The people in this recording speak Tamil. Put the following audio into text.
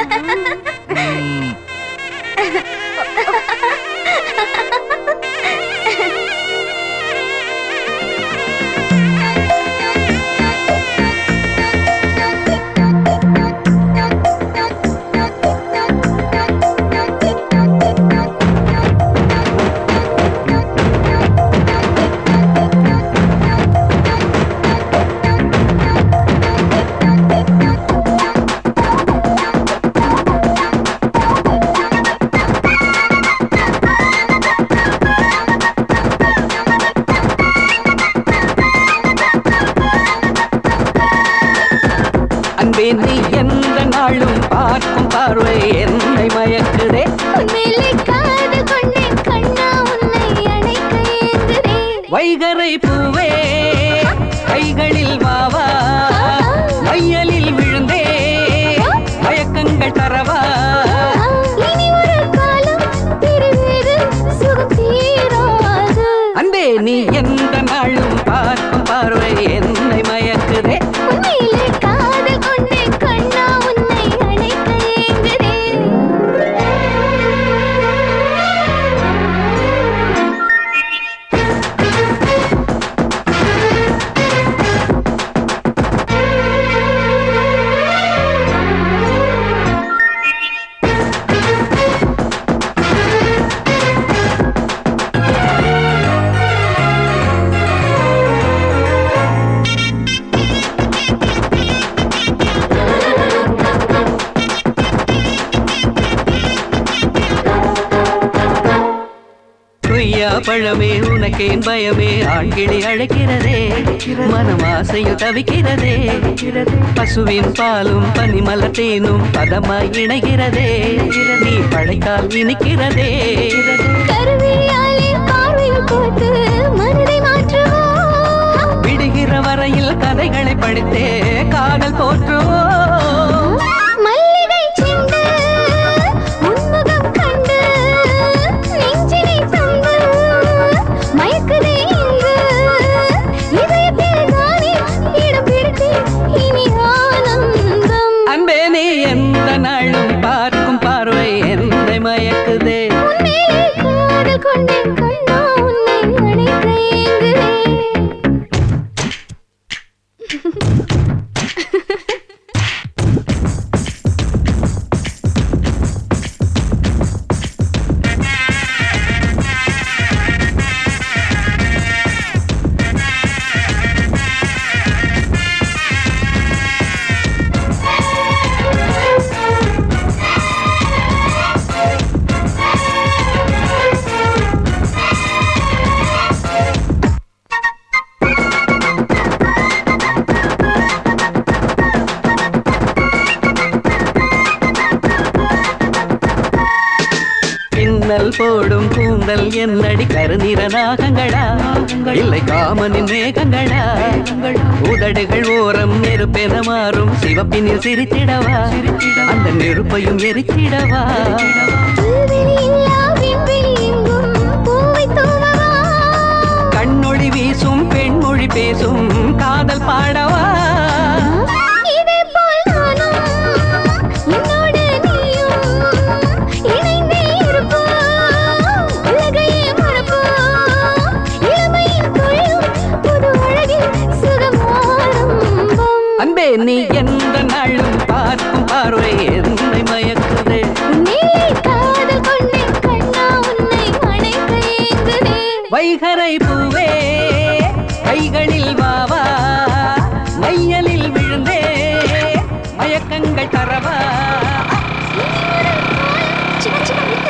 ம், அன்பே நீ எந்த நாளும் பார்க்கும் பார்வை என்னை மயக்குதே உன்மேலே காதல் கொண்டேன் கண்ணா உன்னை அணைக்க ஏங்குறேன் வைகரை பூவே கைகளில் வாவா மையலில் விழுந்தே மயக்கங்கள் தரவா இனி ஒரு காலம் பிரிவேது சுகம் தீராது அன்பே நீ எந்த நாளும் பார்க்கும் பார்வை என்னை மயக்குதே உன்மேலே காதல் கொண்டேன் கண்ணா உன்னை அணைக்க ஏங்குறேன் கொய்யா பழமே உனக்கேன் பயமே ஆண்கிளி அழைக்கிறதே மனம் ஆசையில் தவிக்கிறதே பசுவின் பாலும் பனிமலர் தேனும் பதமாய் இணைகிறதே நீ பழைத்தால் இனிக்கிறதே கருவிழியாலே பார்வையில் போட்டு மனதை மாற்றுவோம் விடுகிற வரையில் கதைகளை படித்தே காதல் போற்றுவோம் மல்லிகை செண்டு உன்முகம் கண்டு நெஞ்சினை தந்து மயக்குதே இங்கு இதயத்தில் தானே இடம் பிடித்தேன் இனி ஆனந்தம் அன்பே நீ எந்த நாளும் பார்க்கும் பார்வை என்னை மயக்குதே உன்மேலே காதல் கொண்டேன் கண்ணா உன்னை அணைக்க ஏங்குறேன் பின்னல் போடும் கூந்தல் என்னடி கருநிற நாகங்களா இல்லை காமனின் மேகங்களா உதடுகள் ஓரம் நெருப்பென மாறும் சிவப்பினில் சிரித்திடவா அந்த நெருப்பையும் எரித்திடவா புல்வெளி இல்லா விண்வெளி எங்கும் பூவை தூவவா கண்ணொளி வீசும் பெண்மொழி பேசும் காதல் பாடவா இதேபோல் நானும் என்னோடு நீயும் இணைந்தே இருப்போம் உலகையே மறப்போம் இளமையின் தொழிலும் புது அழகில் சுகம் ஆரம்பம் அன்பே நீ எந்த நாளும் பார்க்கும் பார்வை என்னை மயக்குதே உன்னிலே காதல் கொண்டேன் கண்ணா உன்னை அணைக்க ஏங்குதேன் வைகரை பூவே கைகளில் வாவா மையலில் விழுந்தே மயக்கங்கள் தரவா சின்ன சின்ன